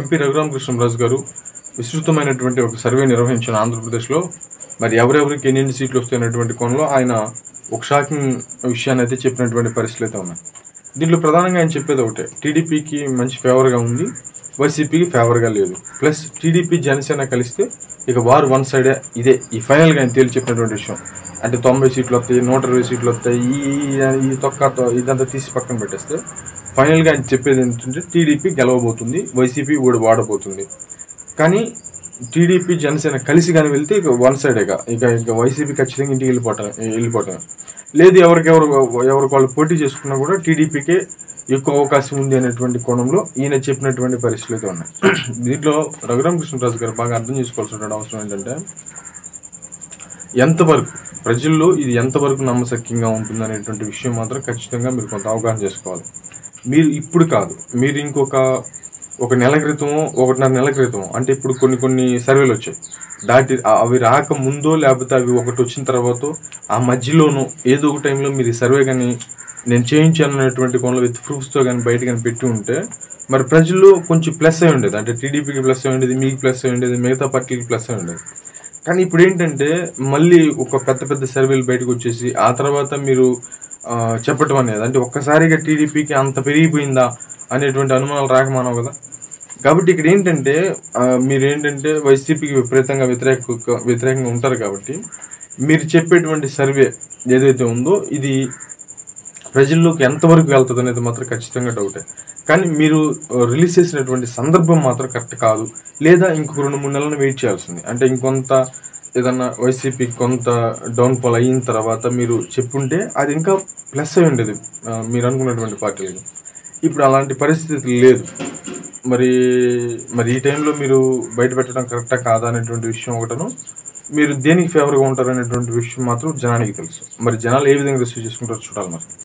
MP Raghuramakrishnaraju గారు విస్తృతమైనటువంటి ఒక survey నిర్వహించిన ఆంధ్రప్రదేశ్లో మరి ఎవరెవరికి ఎన్ని సీట్లు వస్తాయనేటువంటి కోణంలో ఆయన ఒక షాకింగ్ విషయాన్ని అయితే చెప్పినటువంటి పరిస్థితులు అయితే ఉన్నాయి దీంట్లో ప్రధానంగా ఆయన చెప్పేది ఒకటే టీడీపీకి మంచి ఫేవర్గా ఉంది వైసీపీకి ఫేవర్గా లేదు ప్లస్ టీడీపీ జనసేన కలిస్తే ఇక వారు వన్ సైడే ఇదే ఈ ఫైనల్గా ఆయన తేల్చి చెప్పినటువంటి విషయం అంటే తొంభై సీట్లు వస్తాయి నూట ఇరవై సీట్లు వస్తాయి ఈ ఈ- ఈ తొక్క తొ- ఇదంతా తీసి పక్కన పెట్టేస్తే ఫైనల్గా ఆయన చెప్పేది ఏంటంటే టీడీపీ గెలవబోతుంది వైసీపీ ఓడి వాడబోతుంది కానీ టీడీపీ జనసేన కలిసి కానీ వెళ్తే ఇక వన్ సైడేగా ఇక ఇక వైసీపీ ఖచ్చితంగా ఇంటికి వెళ్ళిపోవటం వెళ్ళిపోవటం లేదు ఎవరికెవరు ఎవరికి వాళ్ళు పోటీ చేసుకున్నా కూడా టీడీపీకే ఎక్కువ అవకాశం ఉంది అనేటువంటి కోణంలో ఈయన చెప్పినటువంటి పరిస్థితులు అయితే ఉన్నాయి దీంట్లో రఘురామకృష్ణరాజు గారు బాగా అర్థం చేసుకోవాల్సిన అవసరం ఏంటంటే ఎంతవరకు ప్రజల్లో ఇది ఎంతవరకు నమ్మశక్యంగా ఉంటుంది అనేటువంటి విషయం మాత్రం ఖచ్చితంగా మీరు కొంత అవగాహన చేసుకోవాలి మీరు ఇప్పుడు కాదు మీరు ఇంకొక ఒక నెల క్రితమో ఒకటిన్నర నెల క్రితమో అంటే ఇప్పుడు కొన్ని కొన్ని సర్వేలు వచ్చాయి దాటి ఆ- అవి రాక ముందో లేకపోతే అవి ఒకటి వచ్చిన తర్వాత ఆ మధ్యలోనూ ఏదో ఒక టైంలో మీరు ఈ సర్వే కానీ నేను చేయించాను అనేటువంటి కోణంలో విత్ ప్రూఫ్స్తో కానీ బయట కానీ పెట్టి ఉంటే మరి ప్రజల్లో కొంచెం ప్లస్ అయి ఉండేది అంటే టీడీపీకి ప్లస్ అయి ఉండేది మీకు ప్లస్ అయి ఉండేది మిగతా పార్టీకి ప్లస్ అయి ఉండేది కానీ ఇప్పుడు ఏంటంటే మళ్ళీ ఒక పెద్ద పెద్ద సర్వేలు బయటకు వచ్చేసి ఆ తర్వాత మీరు ఆ, చెప్పటం అనేది అంటే ఒక్కసారిగా టీడీపీకి అంత పెరిగిపోయిందా అనేటువంటి అనుమానాలు రాకమానవు కదా కాబట్టి ఇక్కడ ఏంటంటే ఆ, మీరు ఏంటంటే వైసీపీకి విపరీతంగా వ్యతిరేక వ్యతిరేకంగా ఉంటారు కాబట్టి మీరు చెప్పేటువంటి సర్వే ఏదైతే ఉందో ఇది ప్రజల్లోకి ఎంతవరకు వెళ్తుంది అనేది మాత్రం ఖచ్చితంగా డౌటే కానీ మీరు రిలీజ్ చేసినటువంటి సందర్భం మాత్రం కరెక్ట్ కాదు లేదా ఇంకొక రెండు మూడు నెలలను వెయిట్ చేయాల్సింది అంటే ఇంకొంత ఏదన్నా వైసీపీ కొంత డౌన్ఫాల్ అయిన తర్వాత మీరు చెప్పుంటే అది ఇంకా ప్లస్ అయి ఉండేది ఆ, మీరు అనుకున్నటువంటి పార్టీలకు ఇప్పుడు అలాంటి పరిస్థితి లేదు మరి మరి ఈ టైంలో మీరు బయట పెట్టడం కరెక్టా కాదా అనేటువంటి విషయం ఒకటను మీరు దేనికి ఫేవర్గా ఉంటారు అనేటువంటి విషయం మాత్రం జనానికి తెలుసు మరి జనాలు ఏ విధంగా రిసీవ్ చేసుకుంటారో చూడాలి మరి